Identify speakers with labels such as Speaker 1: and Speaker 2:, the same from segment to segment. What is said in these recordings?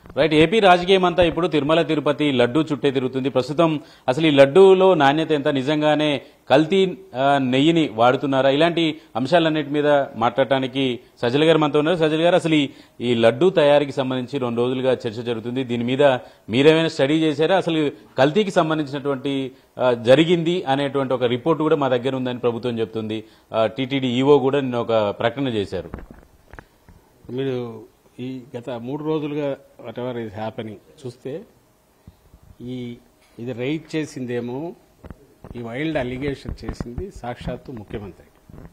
Speaker 1: Right AP రాజకీయం అంతా ఇప్పుడు తిరుమల తిరుపతి లడ్డు చుట్టే తిరుగుతుంది ప్రస్తుతం అసలు ఈ లడ్డూలో నాణ్యత ఎంత నిజంగానే కల్తీ ఆ, నెయ్యిని వాడుతున్నారా ఇలాంటి అంశాలన్నిటి మీద మాట్లాడటానికి సజల గారు మనతో ఉన్నారు సజల గారు అసలు ఈ- ఈ లడ్డు తయారీకి సంబంధించి రెండు రోజులుగా చర్చ జరుగుతుంది దీని మీద మీరేమైనా స్టడీ చేశారా అసలు కల్తీకి సంబంధించినటువంటి ఆ, జరిగింది అనేటువంటి ఒక రిపోర్ట్ కూడా మా దగ్గర ఉందని ప్రభుత్వం చెప్తుంది టీటీడీ ఈఓ కూడా నిన్న ఒక ప్రకటన చేశారు
Speaker 2: మీరు ఈ గత మూడు రోజులుగా వాట్ ఎవర్ ఈజ్ హ్యాపెనింగ్ చూస్తే ఈ ఇది రైట్ చేసిందేమో ఈ వైల్డ్ అలిగేషన్ చేసింది సాక్షాత్తు ముఖ్యమంత్రి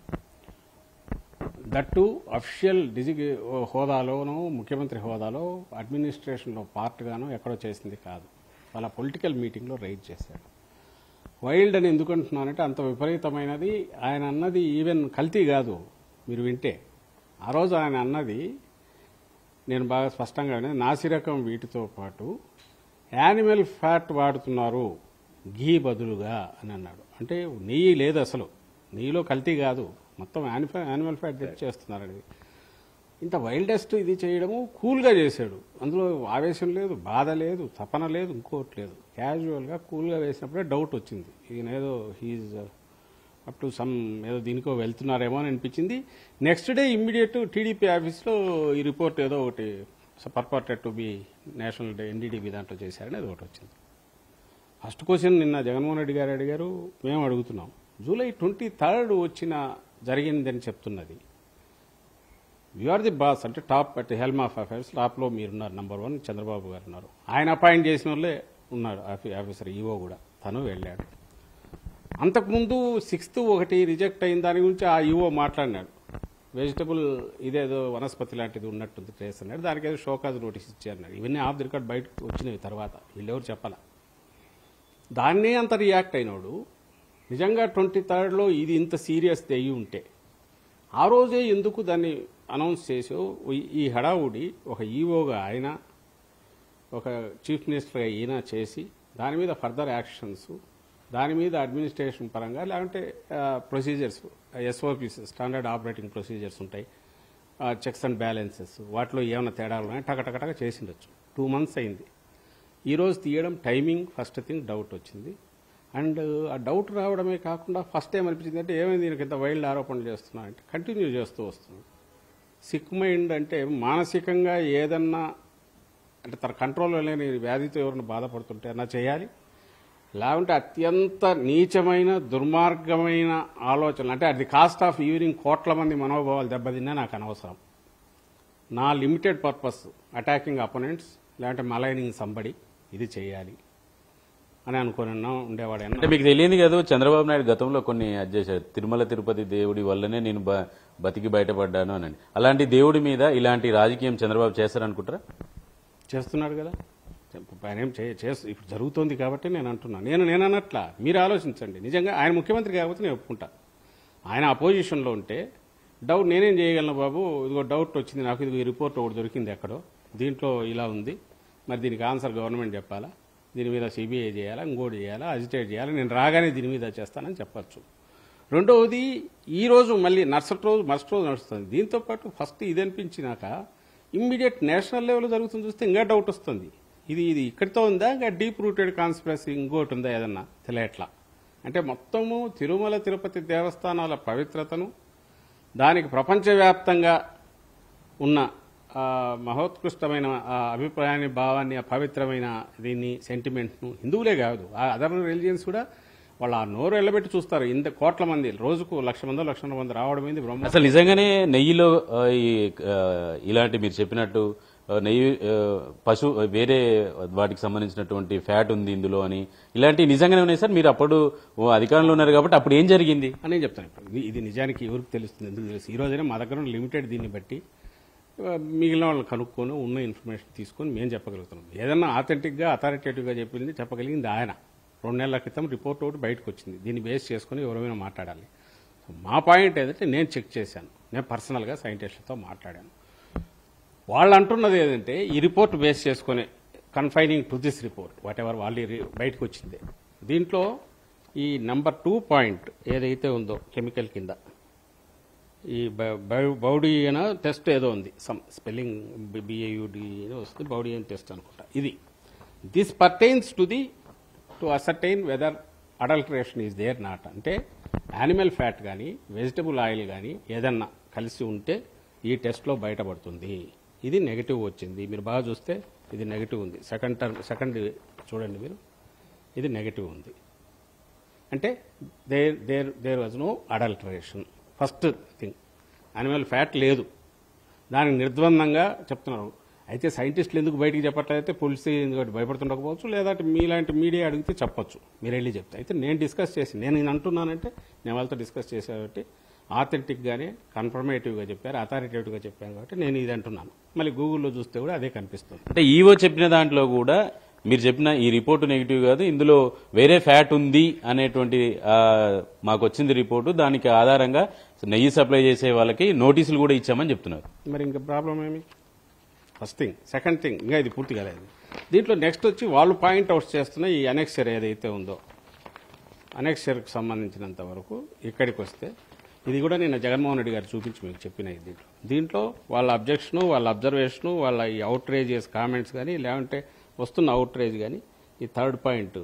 Speaker 2: దట్టు అఫిషియల్ డిజి హోదాలోనో ముఖ్యమంత్రి హోదాలో అడ్మినిస్ట్రేషన్లో పార్ట్గానో ఎక్కడో చేసింది కాదు వాళ్ళ పొలిటికల్ మీటింగ్లో రైట్ చేశారు వైల్డ్ అని ఎందుకు అంటున్నానంటే అంత విపరీతమైనది ఆయన అన్నది ఈవెన్ కల్తీ కాదు మీరు వింటే ఆ రోజు ఆయన అన్నది నేను బాగా స్పష్టంగా విన్నాను. నాసిరకం వీటితో పాటు యానిమల్ ఫ్యాట్ వాడుతున్నారు ఘీ బదులుగా అని అన్నాడు అంటే నెయ్యి లేదు అసలు నెయ్యిలో కల్తీ కాదు మొత్తం యానిఫ- యానిమల్ ఫ్యాట్ తెచ్చి చేస్తున్నారని ఇంత వైల్డెస్ట్ ఇది చేయడము కూల్గా చేశాడు అందులో ఆవేశం లేదు బాధ లేదు తపన లేదు ఇంకోటి లేదు క్యాజువల్గా కూల్గా వేసినప్పుడే డౌట్ వచ్చింది ఈయన ఏదో హీజ్ అప్ టు సమ్ ఏదో దీనికో వెళ్తున్నారేమో అని అనిపించింది నెక్స్ట్ డే ఇమ్మీడియట్ టీడీపీ ఆఫీస్లో ఈ రిపోర్ట్ ఏదో ఒకటి purported to be national day NDDB దాంట్లో చేశారని అది ఒకటి వచ్చింది ఫస్ట్ క్వశ్చన్ నిన్న జగన్మోహన్ రెడ్డి గారు అడిగారు మేము అడుగుతున్నాం జూలై ట్వంటీ థర్డ్ వచ్చిన జరిగిందని చెప్తున్నది యు ఆర్ ది బాస్ అంటే top at helm of affairs టాప్లో మీరున్నారు నంబర్ వన్ చంద్రబాబు గారు ఉన్నారు ఆయన అపాయింట్ చేసిన వాళ్ళే ఉన్నాడు ఆఫీ- ఆఫీసర్ ఈవో కూడా తను వెళ్ళాడు అంతకుముందు సిక్స్త్ ఒకటి రిజెక్ట్ అయిన దాని గురించి ఆ ఈవో మాట్లాడినాడు వెజిటబుల్ ఇదేదో వనస్పతి లాంటిది ఉన్నట్టుంది ట్రేస్ అన్నాడు దానికి ఏదో షోకాజ్ నోటీస్ ఇచ్చారన్నాడు ఇవన్నీ ఆఫ్ ది రికార్డ్ బయటకు వచ్చినవి తర్వాత వీళ్ళెవరు చెప్పాలా దాన్నే అంత రియాక్ట్ అయినాడు నిజంగా ట్వంటీ థర్డ్లో ఇది ఇంత సీరియస్ అయ్యి ఉంటే ఆ రోజే ఎందుకు దాన్ని అనౌన్స్ చేసో ఈ- ఈ హడావుడి ఒక ఈవోగా ఆయన ఒక చీఫ్ మినిస్టర్గా ఈయన చేసి దాని మీద ఫర్దర్ యాక్షన్స్ దాని మీద అడ్మినిస్ట్రేషన్ పరంగా లేకుంటే procedures SOPs standard operating procedures ఉంటాయి చెక్స్ అండ్ బ్యాలెన్సెస్ వాటిలో ఏమైనా తేడాలు ఉన్నాయి టకటకటక చేసిండొచ్చు టూ మంత్స్ అయింది ఈ రోజు తీయడం టైమింగ్ ఫస్ట్ థింగ్ డౌట్ వచ్చింది అండ్ ఆ డౌట్ రావడమే కాకుండా ఫస్ట్ ఏం అనిపించింది అంటే ఏమైంది దీనికి ఇంత వైల్డ్ ఆరోపణలు చేస్తున్నా అంటే కంటిన్యూ చేస్తూ వస్తుంది సిక్ మైండ్ అంటే మానసికంగా ఏదన్నా అంటే తన కంట్రోల్లో లేని వ్యాధితో ఎవరైనా బాధపడుతుంటే అన్నా చేయాలి లేకుంటే అత్యంత నీచమైన దుర్మార్గమైన ఆలోచనలు అంటే అది కాస్ట్ ఆఫ్ ఈవినింగ్ కోట్ల మంది మనోభావాలు దెబ్బతిన్నా నాకు అనవసరం నా లిమిటెడ్ పర్పస్ అటాకింగ్ అపోనెంట్స్ లేదంటే మలైనింగ్ సంబడి ఇది చేయాలి అని అనుకుని ఉండేవాడు
Speaker 1: అంటే మీకు తెలియదు కదా చంద్రబాబు నాయుడు గతంలో కొన్ని అది చేశారు తిరుమల తిరుపతి దేవుడి వల్లనే నేను బ- బతికి బయటపడ్డాను అని అలాంటి దేవుడి మీద ఇలాంటి రాజకీయం చంద్రబాబు చేస్తారనుకుంటారా
Speaker 2: చేస్తున్నాడు కదా ఆయన ఏం చే చేస్తూ ఇప్పుడు జరుగుతోంది కాబట్టి నేను అంటున్నాను నేను నేను అన్నట్లా మీరు ఆలోచించండి నిజంగా ఆయన ముఖ్యమంత్రి కాకపోతే నేను ఒప్పుకుంటా ఆయన అపోజిషన్లో ఉంటే డౌట్ నేనేం చేయగలను బాబు ఇదిగో డౌట్ వచ్చింది నాకు ఇదిగో ఈ రిపోర్ట్ ఒకటి దొరికింది ఎక్కడో దీంట్లో ఇలా ఉంది మరి దీనికి ఆన్సర్ గవర్నమెంట్ చెప్పాలా దీని మీద సిబిఐ చేయాలా ఇంకోటి చేయాలా అజిటేట్ చేయాలా నేను రాగానే దీని మీద చేస్తానని చెప్పచ్చు రెండవది ఈ రోజు మళ్ళీ నర్సటి రోజు మరుసటి రోజు నడుస్తుంది దీంతో పాటు ఫస్ట్ ఇది అనిపించినాక ఇమ్మీడియట్ నేషనల్ లెవెల్ జరుగుతుంది చూస్తే ఇంకా డౌట్ వస్తుంది ఇది ఇది ఇక్కడితో ఉందా ఇంకా డీప్ రూటెడ్ కాన్స్పిరసీ ఇంకోటి ఉందా ఏదన్నా తెలియట్లా అంటే మొత్తము తిరుమల తిరుపతి దేవస్థానాల పవిత్రతను దానికి ప్రపంచవ్యాప్తంగా ఉన్న ఆ, మహోత్కృష్టమైన ఆ అభిప్రాయాన్ని భావాన్ని ఆ పవిత్రమైన దీన్ని సెంటిమెంట్ను హిందువులే కాదు ఆ అదర్ రిలీజియన్స్ కూడా వాళ్ళు ఆ నోరు వెళ్ళబెట్టి చూస్తారు ఇంత కోట్ల మంది రోజుకు లక్ష మంది లక్షల మంది రావడం ఏంది బ్రహ్మ
Speaker 1: అసలు నిజంగానే నెయ్యిలో ఆ, ఈ ఆ, ఇలాంటి మీరు చెప్పినట్టు ఆ, నెయ్యి ఆ, పశు వేరే వాటికి సంబంధించినటువంటి ఫ్యాట్ ఉంది ఇందులో అని ఇలాంటివి నిజంగానే ఉన్నాయి సార్ మీరు అప్పుడు ఓ అధికారంలో ఉన్నారు కాబట్టి అప్పుడు ఏం జరిగింది
Speaker 2: అని నేను చెప్తాను ఇప్పుడు ఇది- ఇది నిజానికి ఎవరికి తెలుస్తుంది ఎందుకు తెలుసు ఈ రోజైనా మా దగ్గర లిమిటెడ్ దీన్ని బట్టి ఆ, మిగిలిన వాళ్ళని కనుక్కొని ఉన్న ఇన్ఫర్మేషన్ తీసుకొని మేము చెప్పగలుగుతున్నాం ఏదన్నా ఆథెంటిక్గా అథారిటేటివ్గా చెప్పింది చెప్పగలిగింది ఆయన రెండు నెలల క్రితం రిపోర్ట్ ఒకటి బయటకు వచ్చింది దీన్ని బేస్ చేసుకుని ఎవరైనా మాట్లాడాలి సో మా పాయింట్ ఏదంటే నేను చెక్ చేశాను నేను పర్సనల్గా సైంటిస్టులతో మాట్లాడాను వాళ్ళు అంటున్నది ఏదంటే ఈ రిపోర్ట్ బేస్ చేసుకుని confining to this report whatever వాళ్ళు ఈ రి- బయటకు వచ్చింది దీంట్లో ఈ నంబర్ టూ పాయింట్ ఏదైతే ఉందో కెమికల్ కింద ఈ బ- బౌ- బౌడీ అన టెస్ట్ ఏదో ఉంది సమ్ స్పెల్లింగ్ బిఏయుడి ఏదో వస్తుంది బౌడీ అని టెస్ట్ అనుకుంటా ఇది this pertains to the to ascertain whether adulteration is there not అంటే యానిమల్ ఫ్యాట్ కానీ వెజిటబుల్ ఆయిల్ కానీ ఏదన్నా కలిసి ఉంటే ఈ టెస్ట్లో బయటపడుతుంది ఇది నెగిటివ్ వచ్చింది మీరు బాగా చూస్తే ఇది నెగిటివ్ ఉంది సెకండ్ టర్మ్ సెకండ్ చూడండి మీరు ఇది నెగిటివ్ ఉంది అంటే there there there was no adulteration first thing animal fat లేదు దానికి నిర్ద్వందంగా చెప్తున్నారు అయితే సైంటిస్టులు ఎందుకు బయటికి చెప్పట్లయితే పోలీసు ఎందుకంటే భయపడుతుండకపోవచ్చు లేదంటే మీలాంటి మీడియా అడిగితే చెప్పొచ్చు మీరు వెళ్ళి చెప్తే అయితే నేను డిస్కస్ చేసి నేను నేను అంటున్నానంటే నేను వాళ్ళతో డిస్కస్ చేసే కాబట్టి ఆథెంటిక్గానే కన్ఫర్మేటివ్గా చెప్పారు అథారిటేటివ్గా చెప్పాను కాబట్టి నేను ఇది అంటున్నాను మళ్ళీ గూగుల్లో చూస్తే కూడా అదే కనిపిస్తుంది
Speaker 1: అంటే ఈవో చెప్పిన దాంట్లో కూడా మీరు చెప్పిన ఈ రిపోర్టు నెగిటివ్ కాదు ఇందులో వేరే ఫ్యాట్ ఉంది అనేటువంటి ఆ, మాకు వచ్చింది రిపోర్టు దానికి ఆధారంగా నెయ్యి సప్లై చేసే వాళ్ళకి నోటీసులు కూడా ఇచ్చామని చెప్తున్నారు
Speaker 2: మరి ఇంకా ప్రాబ్లం ఏమి ఫస్ట్ థింగ్ సెకండ్ థింగ్ ఇంకా ఇది పూర్తి కాలేదు దీంట్లో నెక్స్ట్ వచ్చి వాళ్ళు పాయింట్ అవుట్ చేస్తున్న ఈ అనెక్సర్ ఏదైతే ఉందో అనెక్సర్కి సంబంధించినంత వరకు ఇక్కడికి వస్తే ఇది కూడా నేను జగన్మోహన్ రెడ్డి గారు చూపించి మీకు చెప్పిన ఈ దీంట్లో దీంట్లో వాళ్ళ అబ్జెక్షను వాళ్ళ అబ్జర్వేషను వాళ్ళ ఈ అవుట్రేజియస్ కామెంట్స్ కానీ లేదంటే వస్తున్న అవుట్రేజ్ కానీ ఈ third point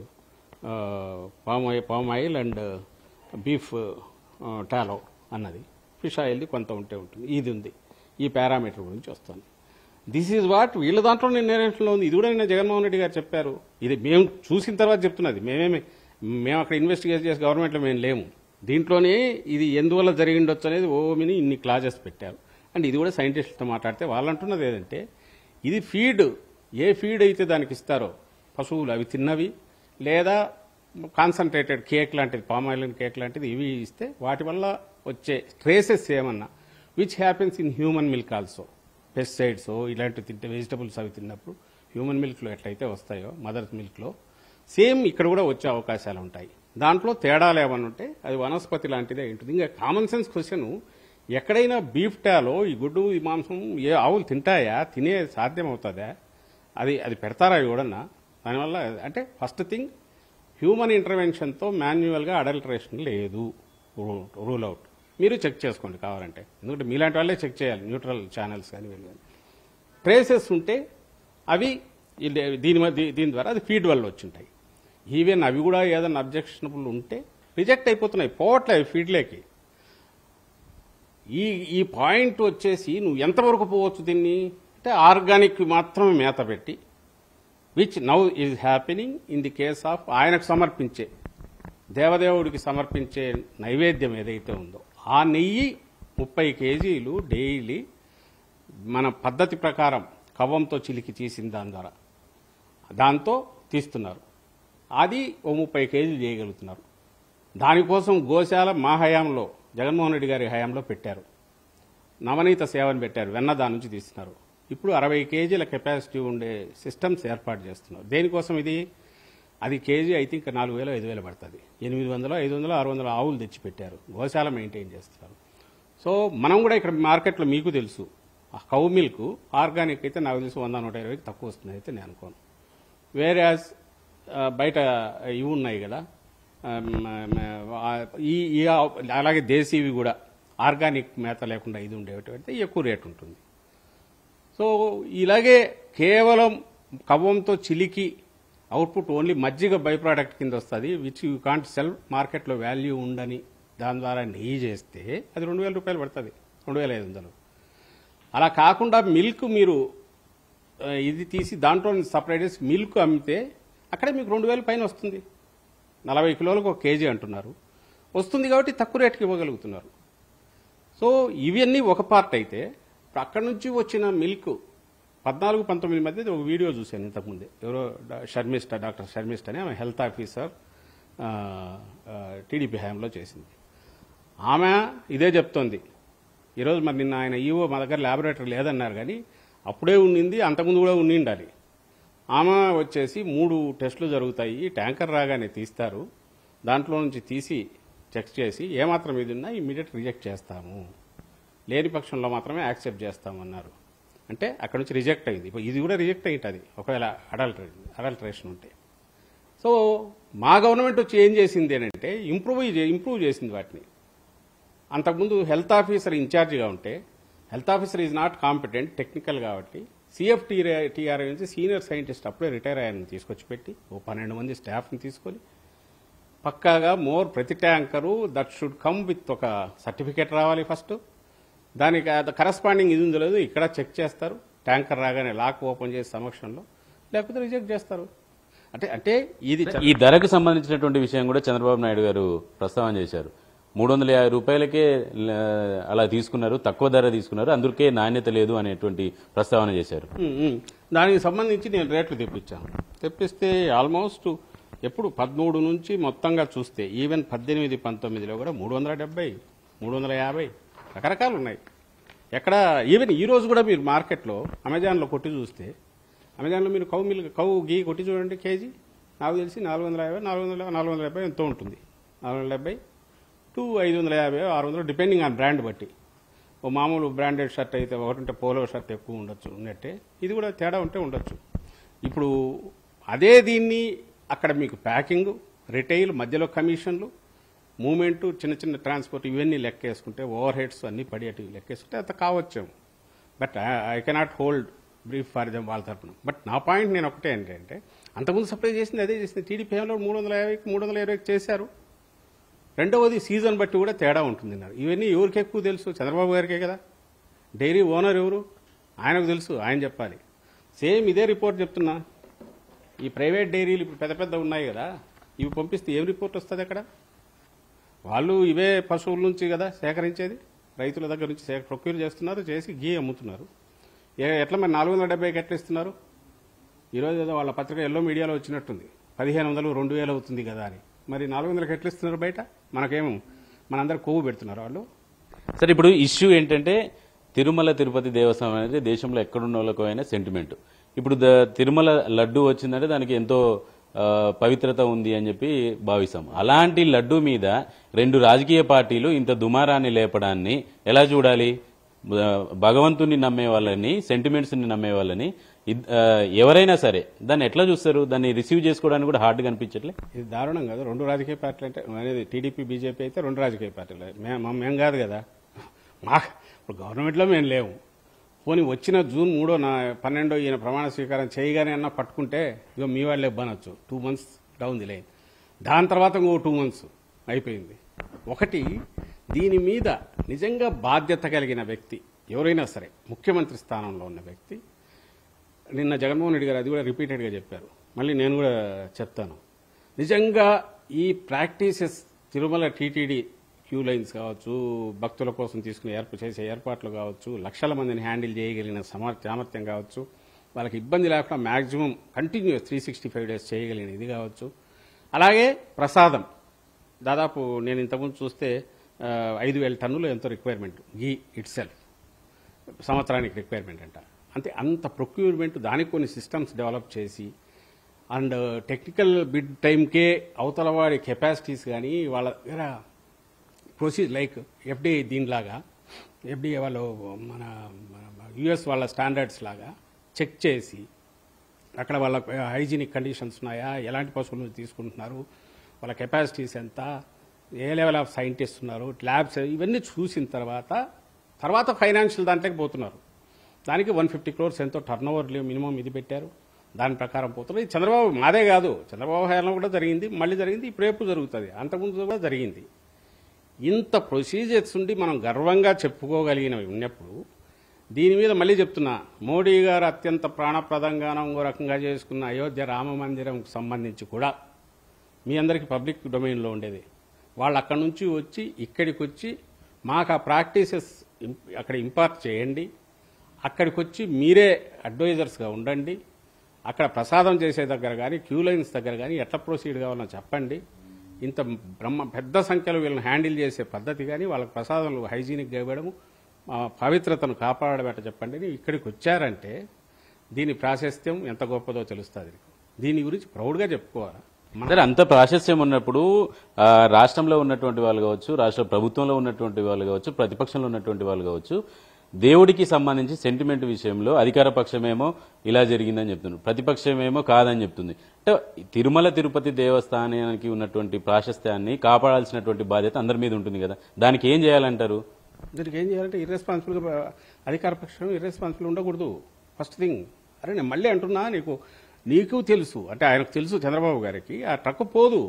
Speaker 2: palm oil palm oil and beef tallow అన్నది ఫిష్ ఆయిల్ది కొంత ఉంటే ఉంటుంది ఇది ఉంది ఈ పారామీటర్ గురించి వస్తుంది దిస్ ఈజ్ వాట్ వీళ్ళ దాంట్లో నేను నేరేషన్లో ఉంది ఇది కూడా నిన్న జగన్మోహన్ రెడ్డి గారు చెప్పారు ఇది మేము చూసిన తర్వాత చెప్తున్నది మేమేమి మేము అక్కడ ఇన్వెస్టిగేట్ చేసి గవర్నమెంట్లో మేము లేము దీంట్లోనే ఇది ఎందువల్ల జరిగిండొచ్చు అనేది ఓమిని ఇన్ని క్లాజెస్ పెట్టారు అండ్ ఇది కూడా సైంటిస్టులతో మాట్లాడితే వాళ్ళు అంటున్నది ఏంటంటే ఇది ఫీడ్ ఏ ఫీడ్ అయితే దానికి ఇస్తారో పశువులు అవి తిన్నవి లేదా కాన్సన్ట్రేటెడ్ కేక్ లాంటిది పామ్ ఆయిల్ కేక్ లాంటిది ఇవి ఇస్తే వాటి వల్ల వచ్చే ట్రేసెస్ ఏమన్నా which happens in human milk also pesticides ఇలాంటివి తింటే వెజిటబుల్స్ అవి తిన్నప్పుడు హ్యూమన్ మిల్క్లో ఎట్లయితే వస్తాయో మదర్ మిల్క్లో సేమ్ ఇక్కడ కూడా వచ్చే అవకాశాలు ఉంటాయి దాంట్లో తేడాలు ఏమన్నా ఉంటే అది వనస్పతి లాంటిదే ఉంటుంది ఇంకా కామన్ సెన్స్ క్వశ్చన్ ఎక్కడైనా బీఫ్ టాలో ఈ గుడ్డు ఈ మాంసం ఏ ఆవులు తింటాయా తినే సాధ్యం అవుతుందా అది అది పెడతారా ఎవడన్నా దానివల్ల అంటే ఫస్ట్ థింగ్ హ్యూమన్ ఇంటర్వెన్షన్తో మాన్యువల్గా అడల్టరేషన్ లేదు రూల్ అవుట్ మీరు చెక్ చేసుకోండి కావాలంటే ఎందుకంటే మీలాంటి వాళ్ళే చెక్ చేయాలి న్యూట్రల్ ఛానల్స్ కానీ వీళ్ళు కానీ ట్రేసెస్ ఉంటే అవి ఇది- దీని మధ్య- దీని ద్వారా అది ఫీడ్ వల్ల వచ్చింటాయి ఈవెన్ అవి కూడా ఏదైనా అబ్జెక్షనబుల్ ఉంటే రిజెక్ట్ అయిపోతున్నాయి పోవట్లేదు ఫీడ్లేకి ఈ ఈ పాయింట్ వచ్చేసి నువ్వు ఎంతవరకు పోవచ్చు దీన్ని అంటే ఆర్గానిక్ మాత్రమే మేత పెట్టి which now is happening in the case of ఆయనకు సమర్పించే దేవదేవుడికి సమర్పించే నైవేద్యం ఏదైతే ఉందో ఆ నెయ్యి ముప్పై కేజీలు డైలీ మన పద్ధతి ప్రకారం కవ్వంతో చిలికి తీసిన దాని ద్వారా దాంతో తీస్తున్నారు అది ఓ ముప్పై కేజీలు చేయగలుగుతున్నారు దానికోసం గోశాల మా హయాంలో జగన్మోహన్ రెడ్డి గారి హయాంలో పెట్టారు నవనీత సేవని పెట్టారు వెన్న దాని నుంచి తీస్తున్నారు ఇప్పుడు అరవై కేజీల కెపాసిటీ ఉండే సిస్టమ్స్ ఏర్పాటు చేస్తున్నారు దేనికోసం ఇది అది కేజీ ఐ థింక్ నాలుగు వేలు ఐదు వేలు పడుతుంది ఎనిమిది వందలు ఐదు వందలు ఆరు వందలు ఆవులు తెచ్చి పెట్టారు గోశాల మెయింటైన్ చేస్తున్నారు సో మనం కూడా ఇక్కడ మార్కెట్లో మీకు తెలుసు ఆ కౌ మిల్క్ ఆర్గానిక్ అయితే నాకు తెలుసు వంద నూట ఇరవైకి తక్కువ వస్తుంది అయితే నేను అనుకోను వేరే బయట ఇవి ఉన్నాయి కదా ఆ, మ- మ- ఆ, ఈ ఈ ఆ- అలాగే దేశీవి కూడా ఆర్గానిక్ మేత లేకుండా ఇది ఉండేటువంటి ఎక్కువ రేట్ ఉంటుంది సో ఇలాగే కేవలం కవ్వంతో చిలికి అవుట్పుట్ ఓన్లీ మజ్జిగ బై ప్రోడక్ట్ కింద వస్తుంది విచ్ యూ కాంట్ సెల్ మార్కెట్లో వాల్యూ ఉండని దాని ద్వారా నెయ్యి చేస్తే అది రెండు వేల రూపాయలు పడుతుంది రెండు వేల ఐదు వందలు అలా కాకుండా మిల్క్ మీరు ఆ, ఇది తీసి దాంట్లో సపరేట్ చేసి మిల్క్ అమ్మితే అక్కడే మీకు రెండు వేల పైన వస్తుంది నలభై కిలోలకు ఒక కేజీ అంటున్నారు వస్తుంది కాబట్టి తక్కువ రేటుకి ఇవ్వగలుగుతున్నారు సో ఇవన్నీ ఒక పార్ట్ అయితే ఇప్పుడు అక్కడి నుంచి వచ్చిన మిల్క్ పద్నాలుగు పంతొమ్మిది మధ్య ఒక వీడియో చూశాను ఇంతకుముందే ఎవరో డా- షర్మిష్ట డాక్టర్ షర్మిష్ట అని ఆమె హెల్త్ ఆఫీసర్ టీడీపీ హయాంలో చేసింది ఆమె ఇదే చెప్తోంది ఈరోజు మరి నిన్న ఆయన ఈవో మా దగ్గర ల్యాబొరేటరీ లేదన్నారు కానీ అప్పుడే ఉండింది అంతకుముందు కూడా ఉండి ఉండాలి ఆమె వచ్చేసి మూడు టెస్టులు జరుగుతాయి ట్యాంకర్ రాగానే తీస్తారు దాంట్లో నుంచి తీసి చెక్ చేసి ఏమాత్రం ఇది ఉన్నా ఇమీడియట్ రిజెక్ట్ చేస్తాము లేని పక్షంలో మాత్రమే యాక్సెప్ట్ చేస్తామన్నారు అంటే అక్కడ నుంచి రిజెక్ట్ అయింది ఇప్పుడు ఇది కూడా రిజెక్ట్ అయ్యింది ఒకవేళ అడల్ట్రే అడల్ట్రేషన్ ఉంటే సో మా గవర్నమెంట్ వచ్చి ఏం చేసింది అని అంటే ఇంప్రూవ్ ఇంప్రూవ్ చేసింది వాటిని అంతకుముందు హెల్త్ ఆఫీసర్ ఇన్ఛార్జిగా ఉంటే health officer is not competent technical కాబట్టి సిఎఫ్ టీఆర్ఐ నుంచి సీనియర్ సైంటిస్ట్ అప్పుడే రిటైర్ అయ్యారని తీసుకొచ్చి పెట్టి ఓ పన్నెండు మంది స్టాఫ్ని తీసుకొని పక్కాగా మోర్ ప్రతి tanker that should come with ఒక సర్టిఫికేట్ రావాలి ఫస్ట్ దానికి కరస్పాండింగ్ ఇది ఉందో లేదు ఇక్కడ చెక్ చేస్తారు ట్యాంకర్ రాగానే లాక్ ఓపెన్ చేసే సమక్షంలో లేకపోతే రిజెక్ట్ చేస్తారు అంటే అంటే ఇది చ-
Speaker 1: ఈ ధరకు సంబంధించినటువంటి విషయం కూడా చంద్రబాబు నాయుడు గారు ప్రస్తావన చేశారు మూడు వందల యాభై రూపాయలకే ల- అలా తీసుకున్నారు తక్కువ ధర తీసుకున్నారు అందుకే నాణ్యత లేదు అనేటువంటి ప్రస్తావన చేశారు
Speaker 2: ఉమ్, ఉమ్. దానికి సంబంధించి నేను రేట్లు తెప్పించాను తెప్పిస్తే ఆల్మోస్ట్ ఎప్పుడు పదమూడు నుంచి మొత్తంగా చూస్తే ఈవెన్ పద్దెనిమిది పంతొమ్మిదిలో కూడా మూడు వందల డెబ్బై మూడు వందల యాభై రకరకాలు ఉన్నాయి ఎక్కడ ఈవెన్ ఈ రోజు కూడా మీరు మార్కెట్లో అమెజాన్లో కొట్టి చూస్తే అమెజాన్లో మీరు కౌ మిల్క్ కౌ గీ కొట్టి చూడండి కేజీ నాకు తెలిసి నాలుగు వందల యాభై నాలుగు వందల నాలుగు వందల డెబ్బై ఎంతో ఉంటుంది నాలుగు వందల డెబ్బై టు ఐదు వందల యాభై ఆరు వందలు డిపెండింగ్ ఆన్ బ్రాండ్ బట్టి ఓ మామూలు బ్రాండెడ్ షర్ట్ అయితే ఒకటి ఉంటే పోలో షర్ట్ ఎక్కువ ఉండొచ్చు ఉన్నట్టే ఇది కూడా తేడా ఉంటే ఉండొచ్చు ఇప్పుడు అదే దీన్ని అక్కడ మీకు ప్యాకింగ్ రిటైల్ మధ్యలో కమిషన్లు మూమెంట్ చిన్న చిన్న ట్రాన్స్పోర్ట్ ఇవన్నీ లెక్కేసుకుంటే ఓవర్ హెడ్స్ అన్ని పడేటివి లెక్కేసుకుంటే అంత కావచ్చేమో but I cannot hold brief for them వాళ్ళ తరపున బట్ నా పాయింట్ నేను ఒకటే ఏంటంటే అంతకుముందు సప్లై చేసింది అదే చేసింది టీడీపీ లో మూడు వందల యాభైకి మూడు వందల ఇరవైకి చేశారు రెండవది సీజన్ బట్టి కూడా తేడా ఉంటుంది అన్నారు ఇవన్నీ ఎవరికి ఎక్కువ తెలుసు చంద్రబాబు గారికే కదా డైరీ ఓనర్ ఎవరు ఆయనకు తెలుసు ఆయన చెప్పాలి సేమ్ ఇదే రిపోర్ట్ చెప్తున్నా ఈ ప్రైవేట్ డైరీలు ఇప్పుడు పెద్ద పెద్ద ఉన్నాయి కదా ఇవి పంపిస్తే ఏం రిపోర్ట్ వస్తుంది అక్కడ వాళ్ళు ఇవే పశువుల నుంచి కదా సేకరించేది రైతుల దగ్గర నుంచి సేక ప్రొక్యూర్ చేస్తున్నారు చేసి గీ అమ్ముతున్నారు ఏ ఎట్లా మరి నాలుగు వందల డెబ్బైకి ఎట్లా ఇస్తున్నారు ఈరోజు ఏదో వాళ్ళ పత్రిక ఎల్లో మీడియాలో వచ్చినట్టుంది పదిహేను వందలు రెండు వేలు అవుతుంది కదా అని మరి నాలుగు వందలకి ఎట్లా ఇస్తున్నారు బయట మనకేమో మనందరు కొవ్వు పెడుతున్నారు వాళ్ళు
Speaker 1: సరే ఇప్పుడు ఇష్యూ ఏంటంటే తిరుమల తిరుపతి దేవస్థానం అనేది దేశంలో ఎక్కడున్న వాళ్ళకైనా సెంటిమెంట్ ఇప్పుడు ద- తిరుమల లడ్డు వచ్చిందంటే దానికి ఎంతో ఆ, పవిత్రత ఉంది అని చెప్పి భావిస్తాం అలాంటి లడ్డు మీద రెండు రాజకీయ పార్టీలు ఇంత దుమారాన్ని లేపడాన్ని ఎలా చూడాలి ఆ, భగవంతుని నమ్మే వాళ్ళని సెంటిమెంట్స్ ని నమ్మే వాళ్ళని ఇద్- ఆ, ఎవరైనా సరే దాన్ని ఎట్లా చూస్తారు దాన్ని రిసీవ్ చేసుకోవడానికి కూడా హార్డ్గా అనిపించట్లే
Speaker 2: ఇది దారుణం కదా రెండు రాజకీయ పార్టీలు అంటే అనేది టీడీపీ బీజేపీ అయితే రెండు రాజకీయ పార్టీలు మేము మేము కాదు కదా మా ఇప్పుడు గవర్నమెంట్లో మేము లేవు పోనీ వచ్చిన జూన్ మూడో నా పన్నెండో ఈయన ప్రమాణ స్వీకారం చేయగానే అన్న పట్టుకుంటే ఇగో మీ వాళ్ళే ఇవ్వనొచ్చు two months down the line దాని తర్వాత ఇంకో టూ మంత్స్ అయిపోయింది ఒకటి దీని మీద నిజంగా బాధ్యత కలిగిన వ్యక్తి ఎవరైనా సరే ముఖ్యమంత్రి స్థానంలో ఉన్న వ్యక్తి నిన్న జగన్మోహన్ రెడ్డి గారు అది కూడా రిపీటెడ్గా చెప్పారు మళ్ళీ నేను కూడా చెప్తాను నిజంగా ఈ practices Tirumala TTD queue lines కావచ్చు భక్తుల కోసం తీసుకునే ఏర్పాటు చేసే ఏర్పాట్లు కావచ్చు లక్షల మందిని హ్యాండిల్ చేయగలిగిన సమర్ సామర్థ్యం కావచ్చు వాళ్ళకి ఇబ్బంది లేకుండా maximum continuous three sixty five days చేయగలిగిన ఇది కావచ్చు అలాగే ప్రసాదం దాదాపు నేను ఇంతకుముందు చూస్తే ఆ, ఐదు వేల టన్నులు ఎంతో రిక్వైర్మెంట్ గీ ఇట్ సెల్ఫ్ సంవత్సరానికి రిక్వైర్మెంట్ అంట అంటే అంత ప్రొక్యూర్మెంట్ దానికి కొన్ని సిస్టమ్స్ డెవలప్ చేసి అండ్ టెక్నికల్ బిడ్ టైంకే అవతల వాడి కెపాసిటీస్ కానీ వాళ్ళ దగ్గర ప్రొసీజ్ లైక్ ఎఫ్డిఐ దీనిలాగా ఎఫ్డిఐ వాళ్ళు మన యుఎస్ వాళ్ళ స్టాండర్డ్స్ లాగా చెక్ చేసి అక్కడ వాళ్ళ హైజీనిక్ కండిషన్స్ ఉన్నాయా ఎలాంటి పశువులు తీసుకుంటున్నారు వాళ్ళ కెపాసిటీస్ ఎంత ఏ లెవెల్ ఆఫ్ సైంటిస్ట్ ఉన్నారు ల్యాబ్స్ ఇవన్నీ చూసిన తర్వాత తర్వాత ఫైనాన్షియల్ దాంట్లోకి పోతున్నారు దానికి వన్ ఫిఫ్టీ క్రోర్స్ ఎంతో టర్న్ ఓవర్ మినిమం ఇది పెట్టారు దాని ప్రకారం పోతున్నారు ఇది చంద్రబాబు మాదే కాదు చంద్రబాబు హయాంలో కూడా జరిగింది మళ్ళీ జరిగింది ఇప్పుడు రేపు జరుగుతుంది అంతకుముందు కూడా జరిగింది ఇంత ప్రొసీజర్స్ ఉండి మనం గర్వంగా చెప్పుకోగలిగినవి ఉన్నప్పుడు దీని మీద మళ్ళీ చెప్తున్నా మోడీ గారు అత్యంత ప్రాణప్రదంగానం ఇంకో రకంగా చేసుకున్న అయోధ్య రామ మందిరం సంబంధించి కూడా మీ అందరికీ పబ్లిక్ డొమైన్లో ఉండేది వాళ్ళు అక్కడి నుంచి వచ్చి ఇక్కడికి వచ్చి మాకు ఆ ప్రాక్టీసెస్ ఇంప్- అక్కడ ఇంపార్ట్ చేయండి అక్కడికి వచ్చి మీరే అడ్వైజర్స్గా ఉండండి అక్కడ ప్రసాదం చేసే దగ్గర కానీ క్యూ లైన్స్ దగ్గర కానీ ఎట్లా ప్రొసీడ్ కావాలో చెప్పండి ఇంత బ్రహ్మ పెద్ద సంఖ్యలో వీళ్ళని హ్యాండిల్ చేసే పద్ధతి కానీ వాళ్ళకి ప్రసాదాలు హైజీనిక్గా ఇవ్వడము ఆ పవిత్రతను కాపాడబెట్ట చెప్పండి అని ఇక్కడికి వచ్చారంటే దీని ప్రాశస్త్యం ఎంత గొప్పదో తెలుస్తుంది దీని గురించి ప్రౌడ్గా చెప్పుకోవాలి మన
Speaker 1: సరే అంత ప్రాశస్యం ఉన్నప్పుడు ఆ, రాష్ట్రంలో ఉన్నటువంటి వాళ్ళు కావచ్చు రాష్ట్ర ప్రభుత్వంలో ఉన్నటువంటి వాళ్ళు కావచ్చు ప్రతిపక్షంలో ఉన్నటువంటి వాళ్ళు కావచ్చు దేవుడికి సంబంధించి సెంటిమెంట్ విషయంలో అధికార పక్షమేమో ఇలా జరిగిందని చెప్తున్నారు ప్రతిపక్షమేమో కాదని చెప్తుంది అంటే తిరుమల తిరుపతి దేవస్థానానికి ఉన్నటువంటి ప్రాశస్త్యాన్ని కాపాడాల్సినటువంటి బాధ్యత అందరి మీద ఉంటుంది కదా దానికి ఏం చేయాలంటారు
Speaker 2: దీనికి ఏం చేయాలంటే ఇర్రెస్పాన్సిబుల్గా అధికార పక్షం ఇర్రెస్పాన్సిబుల్ ఉండకూడదు ఫస్ట్ థింగ్ అరే నేను మళ్ళీ అంటున్నా నీకు నీకు తెలుసు అంటే ఆయనకు తెలుసు చంద్రబాబు గారికి ఆ ట్రక్ పోదు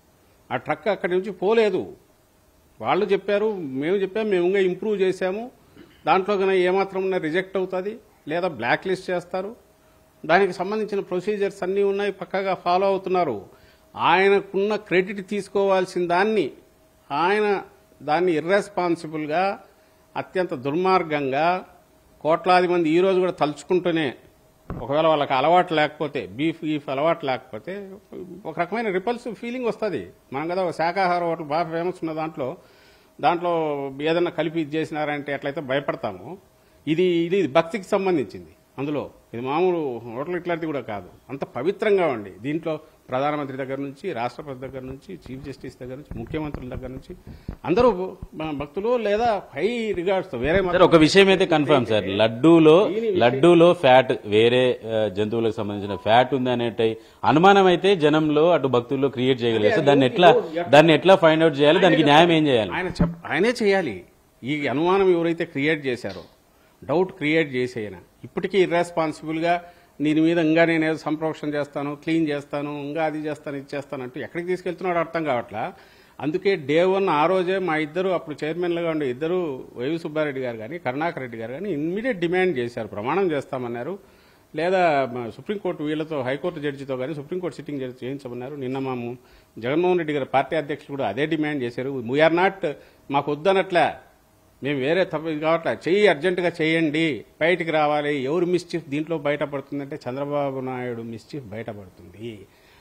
Speaker 2: ఆ ట్రక్ అక్కడి నుంచి పోలేదు వాళ్ళు చెప్పారు మేము చెప్పాము మేము ఇంకా ఇంప్రూవ్ చేశాము దాంట్లో కన్నా ఏమాత్రం ఉన్నా రిజెక్ట్ అవుతుంది లేదా బ్లాక్ లిస్ట్ చేస్తారు దానికి సంబంధించిన ప్రొసీజర్స్ అన్నీ ఉన్నాయి పక్కాగా ఫాలో అవుతున్నారు ఆయనకున్న క్రెడిట్ తీసుకోవాల్సిన దాన్ని ఆయన దాన్ని ఇర్రెస్పాన్సిబుల్గా అత్యంత దుర్మార్గంగా కోట్లాది మంది ఈ రోజు కూడా తలుచుకుంటూనే ఒకవేళ వాళ్ళకి అలవాటు లేకపోతే బీఫ్ గీఫ్ అలవాటు లేకపోతే ఒక రకమైన రిపల్సివ్ ఫీలింగ్ వస్తుంది మనం కదా ఒక శాకాహార హోటల్ బాగా ఫేమస్ ఉన్న దాంట్లో దాంట్లో ఏదన్నా కలిపి ఇది చేసినారంటే ఎట్లయితే భయపడతామో ఇది ఇది భక్తికి సంబంధించింది అందులో ఇది మామూలు హోటల్ ఇట్లాంటిది కూడా కాదు అంత పవిత్రంగా ఉండి దీంట్లో ప్రధానమంత్రి దగ్గర నుంచి రాష్ట్రపతి దగ్గర నుంచి చీఫ్ జస్టిస్ దగ్గర నుంచి ముఖ్యమంత్రుల దగ్గర నుంచి అందరూ మన భక్తులు లేదా హై రిగార్డ్స్ వేరే మతం-
Speaker 1: సార్ ఒక విషయం అయితే కన్ఫర్మ్ సార్ లడ్డూలో లడ్డూలో ఫ్యాట్ వేరే ఆ, జంతువులకు సంబంధించిన ఫ్యాట్ ఉంది అనేట అనుమానం అయితే జనంలో అటు భక్తుల్లో క్రియేట్ చేయగలిగారు సార్ దాన్ని ఎట్లా దాన్ని ఎట్లా ఫైండ్ అవుట్ చేయాలి దానికి న్యాయం ఏం చేయాలి
Speaker 2: ఆయన చెప్ ఆయనే చేయాలి ఈ అనుమానం ఎవరైతే క్రియేట్ చేశారో డౌట్ క్రియేట్ చేసేయన ఇప్పటికీ ఇర్రెస్పాన్సిబుల్గా దీని మీద ఇంకా నేను ఏదో సంప్రోక్షణ చేస్తాను క్లీన్ చేస్తాను ఇంకా అది చేస్తాను ఇది చేస్తాను అంటూ ఎక్కడికి తీసుకెళ్తున్నాడో అర్థం కావట్లా అందుకే డే వన్ ఆ రోజే మా ఇద్దరు అప్పుడు చైర్మన్లుగా ఉండే ఇద్దరు వైవి సుబ్బారెడ్డి గారు కానీ కరుణాకర్ రెడ్డి గారు కానీ ఇమ్మీడియట్ డిమాండ్ చేశారు ప్రమాణం చేస్తామన్నారు లేదా మా సుప్రీంకోర్టు వీళ్ళతో హైకోర్టు జడ్జితో కానీ సుప్రీంకోర్టు సిట్టింగ్ జడ్జి చేయించమన్నారు నిన్న మా ము- జగన్మోహన్ రెడ్డి గారు పార్టీ అధ్యక్షులు కూడా అదే డిమాండ్ చేశారు వీఆర్ నాట్ మాకు వద్దనట్లే మేము వేరే తప్ప ఇది కావట్లే చెయ్యి అర్జెంటుగా చేయండి బయటికి రావాలి ఎవరు మిస్చీఫ్ దీంట్లో బయటపడుతుందంటే చంద్రబాబు నాయుడు మిస్చీఫ్ బయటపడుతుంది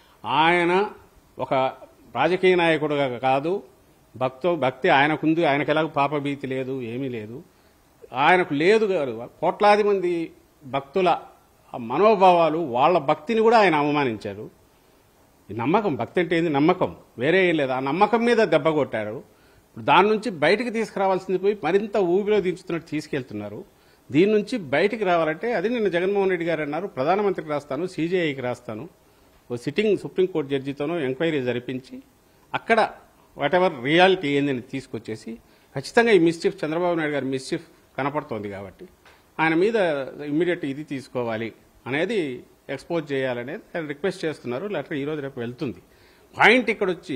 Speaker 2: ఆయన ఒక రాజకీయ నాయకుడుగా కాదు భక్తో భక్తి ఆయనకుంది ఆయనకు ఎలాగో పాపభీతి లేదు ఏమీ లేదు ఆయనకు లేదు గారు కోట్లాది మంది భక్తుల ఆ మనోభావాలు వాళ్ళ భక్తిని కూడా ఆయన అవమానించారు ఈ నమ్మకం భక్తి అంటే ఏంది నమ్మకం వేరే ఏం లేదు ఆ నమ్మకం మీద దెబ్బ కొట్టారు ఇప్పుడు దాని నుంచి బయటికి తీసుకురావాల్సింది పోయి మరింత ఊబిలో దించుతున్నట్టు తీసుకెళ్తున్నారు దీని నుంచి బయటికి రావాలంటే అది నిన్న జగన్మోహన్ రెడ్డి గారు అన్నారు ప్రధానమంత్రికి రాస్తాను సీజేఐకి రాస్తాను ఓ సిట్టింగ్ సుప్రీంకోర్టు జడ్జితోనో ఎంక్వైరీ జరిపించి అక్కడ వాట్ ఎవర్ రియాలిటీ ఏందని తీసుకొచ్చేసి ఖచ్చితంగా ఈ మిస్చిఫ్ చంద్రబాబు నాయుడు గారి మిస్చిఫ్ కనపడుతోంది కాబట్టి ఆయన మీద ఇమ్మీడియట్ ఇది తీసుకోవాలి అనేది ఎక్స్పోజ్ చేయాలనేది ఆయన రిక్వెస్ట్ చేస్తున్నారు లెటర్ ఈ రోజు రేపు వెళ్తుంది పాయింట్ ఇక్కడ వచ్చి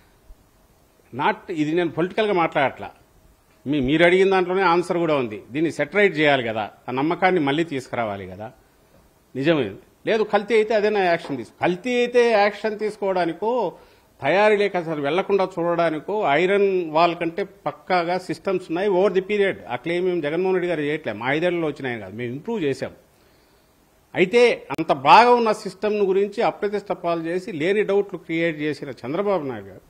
Speaker 2: నాట్ ఇది నేను పొలిటికల్గా మాట్లాడట్లా మీ మీరు అడిగిన దాంట్లోనే ఆన్సర్ కూడా ఉంది దీన్ని సెటరైట్ చేయాలి కదా ఆ నమ్మకాన్ని మళ్ళీ తీసుకురావాలి కదా నిజమే లేదు కల్తీ అయితే అదేనా యాక్షన్ తీసు కల్తీ అయితే యాక్షన్ తీసుకోవడానికో తయారీ లేక అసలు వెళ్లకుండా చూడడానికో ఐరన్ వాల్ కంటే పక్కాగా సిస్టమ్స్ ఉన్నాయి ఓవర్ ది పీరియడ్ ఆ క్లెయిమ్ మేము జగన్మోహన్ రెడ్డి గారు చేయట్లే మా ఐదేళ్లలో వచ్చినాయి కాదు మేము ఇంప్రూవ్ చేశాం అయితే అంత బాగా ఉన్న సిస్టమ్ గురించి అప్రతిష్ట పాలు చేసి లేని డౌట్లు క్రియేట్ చేసిన చంద్రబాబు నాయుడు గారు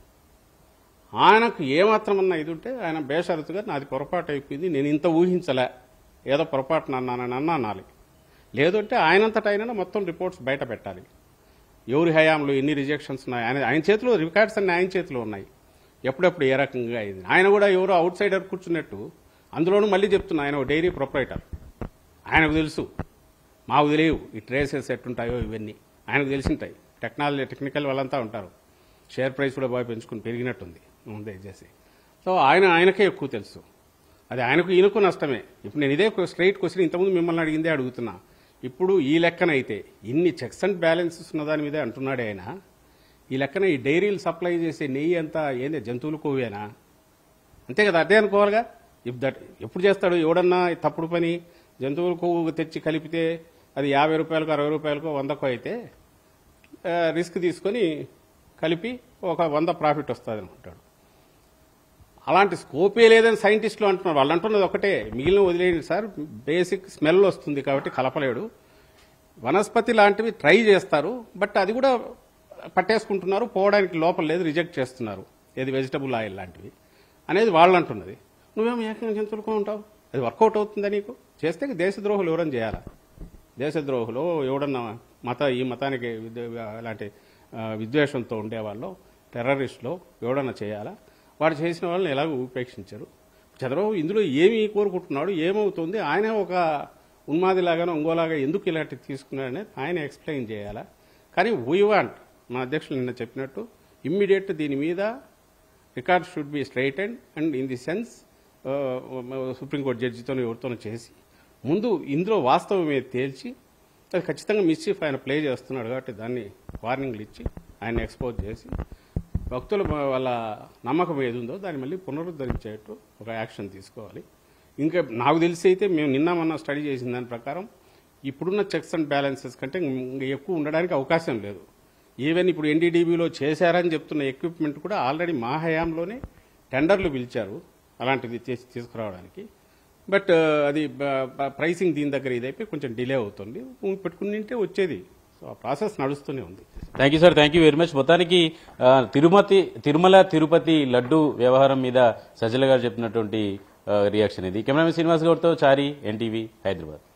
Speaker 2: ఆయనకు ఏమాత్రమన్నా ఇది ఉంటే ఆయన బేషరతుగా నాది పొరపాటు అయిపోయింది నేను ఇంత ఊహించలే ఏదో పొరపాటున అన్నానని అన్నా అనాలి లేదంటే ఆయనంతట ఆయన మొత్తం రిపోర్ట్స్ బయట పెట్టాలి ఎవరి హయాంలో ఎన్ని రిజెక్షన్స్ ఉన్నాయి ఆయన ఆయన చేతిలో రికార్డ్స్ అన్ని ఆయన చేతిలో ఉన్నాయి ఎప్పుడెప్పుడు ఏ రకంగా అయింది ఆయన కూడా ఎవరో అవుట్ సైడర్ కూర్చున్నట్టు అందులోనూ మళ్ళీ చెప్తున్నా ఆయన డైరీ ప్రొపరేటర్ ఆయనకు తెలుసు మాకు తెలియవు ఈ ట్రేసెస్ ఎట్టుంటాయో ఇవన్నీ ఆయనకు తెలిసింటాయి టెక్నాలజీ టెక్నికల్ వాళ్ళంతా ఉంటారు షేర్ ప్రైస్ కూడా బాగా పెంచుకుని పెరిగినట్టుంది దయచేసి సో ఆయన ఆయనకే ఎక్కువ తెలుసు అది ఆయనకు ఈయనకు నష్టమే ఇప్పుడు నేను ఇదే స్ట్రైట్ క్వశ్చన్ ఇంతకుముందు మిమ్మల్ని అడిగిందే అడుగుతున్నా ఇప్పుడు ఈ లెక్కనైతే ఇన్ని చెక్స్ అండ్ బ్యాలెన్సెస్ ఉన్న దాని మీదే అంటున్నాడే ఆయన ఈ లెక్కన ఈ డైరీలు సప్లై చేసే నెయ్యి అంతా ఏంది జంతువుల కొవ్వేనా అంతే కదా అదే అనుకోవాలిగా ఇఫ్ దట్ ఎప్పుడు చేస్తాడు ఎవడన్నా ఈ తప్పుడు పని జంతువుల కొవ్వు తెచ్చి కలిపితే అది యాభై రూపాయలకు అరవై రూపాయలకు వందకో అయితే ఆ, రిస్క్ తీసుకొని కలిపి ఒక వంద ప్రాఫిట్ వస్తుంది అనుకుంటాడు అలాంటి స్కోపే లేదని సైంటిస్టులు అంటున్నారు వాళ్ళు అంటున్నది ఒకటే మిగిలిన వదిలేయండి సార్ బేసిక్ స్మెల్ వస్తుంది కాబట్టి కలపలేడు వనస్పతి లాంటివి ట్రై చేస్తారు బట్ అది కూడా పట్టేసుకుంటున్నారు పోవడానికి లోపల లేదు రిజెక్ట్ చేస్తున్నారు ఏది వెజిటబుల్ ఆయిల్ లాంటివి అనేది వాళ్ళు అంటున్నది నువ్వేమో ఏకంగా జంతువులుకో ఉంటావు అది వర్కౌట్ అవుతుందా నీకు చేస్తే దేశద్రోహులు ఎవరన్నా చేయాలా దేశద్రోహులు ఎవడన్నా మత ఈ మతానికి విద్వే- అలాంటి ఆ, విద్వేషంతో ఉండేవాళ్ళు టెర్రరిస్టులు ఎవడన్నా చేయాలా వాడు చేసిన వాళ్ళని ఎలాగో ఉపేక్షించారు చంద్రబాబు ఇందులో ఏమి కోరుకుంటున్నాడు ఏమవుతుంది ఆయన ఒక ఉన్మాదిలాగానో ఇంకోలాగా ఎందుకు ఇలాంటివి తీసుకున్నాడనేది ఆయన ఎక్స్ప్లెయిన్ చేయాలా కానీ వీ వాంట్ మా అధ్యక్షులు నిన్న చెప్పినట్టు ఇమ్మీడియట్ దీని మీద record should be straight and and in the sense supreme court జడ్జితోనో ఎవరితోనో చేసి ముందు ఇందులో వాస్తవం మీద తేల్చి అది ఖచ్చితంగా మిస్చీఫ్ ఆయన ప్లే చేస్తున్నాడు కాబట్టి దాన్ని వార్నింగ్లు ఇచ్చి ఆయన ఎక్స్పోజ్ చేసి భక్తుల వాళ్ళ నమ్మకం ఏది ఉందో దాన్ని మళ్ళీ పునరుద్ధరించేట్టు ఒక యాక్షన్ తీసుకోవాలి ఇంకా నాకు తెలిసి అయితే మేము నిన్న మొన్న స్టడీ చేసిన దాని ప్రకారం ఇప్పుడున్న చెక్స్ అండ్ బ్యాలెన్సెస్ కంటే ఇంకా ఎక్కువ ఉండడానికి అవకాశం లేదు ఈవెన్ ఇప్పుడు ఎన్డీడీబీలో చేశారని చెప్తున్న ఎక్విప్మెంట్ కూడా ఆల్రెడీ మా హయాంలోనే టెండర్లు పిలిచారు అలాంటిది చేసి తీసుకురావడానికి బట్ అది ప్రైసింగ్ దీని దగ్గర ఇదైపోయి కొంచెం డిలే అవుతుంది పెట్టుకుని వచ్చేది సో ఆ ప్రాసెస్ నడుస్తూనే ఉంది
Speaker 1: thank you sir thank you very much మొత్తానికి ఆ, తిరుమతి తిరుమల తిరుపతి లడ్డు వ్యవహారం మీద సజ్జల గారు చెప్పినటువంటి ఆ, రియాక్షన్ ఇది కెమెరామెన్ శ్రీనివాస్ గౌడ్తో చారి ఎన్టీవీ హైదరాబాద్